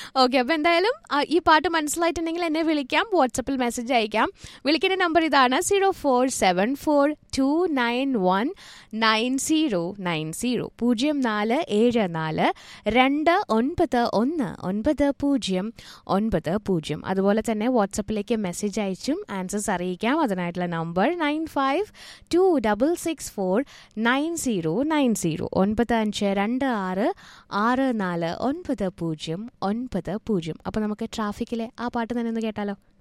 okay അപ്പോൾ എന്തായാലും ആ, ഈ പാട്ട് മനസ്സിലായിട്ടുണ്ടെങ്കിൽ എന്നെ വിളിക്കാം വാട്സപ്പിൽ മെസ്സേജ് അയക്കാം വിളിക്കേണ്ട നമ്പർ ഇതാണ് zero four seven four two nine one nine zero nine zero പൂജ്യം നാല് ഏഴ് നാല് രണ്ട് ഒൻപത് ഒന്ന് ഒൻപത് പൂജ്യം ഒൻപത് പൂജ്യം അതുപോലെ തന്നെ വാട്സപ്പിലേക്ക് മെസ്സേജ് അയച്ചും ആൻസേഴ്സ് അറിയിക്കാം അതിനായിട്ടുള്ള number nine five two double six four nine zero nine zero ഒൻപത് അഞ്ച് രണ്ട് ആറ് ആറ് നാല് ഒൻപത് പൂജ്യം ഒൻപത് പൂജ്യം അപ്പോൾ നമുക്ക് ട്രാഫിക്കിലെ ആ പാട്ട് തന്നെ ഒന്ന് കേട്ടാലോ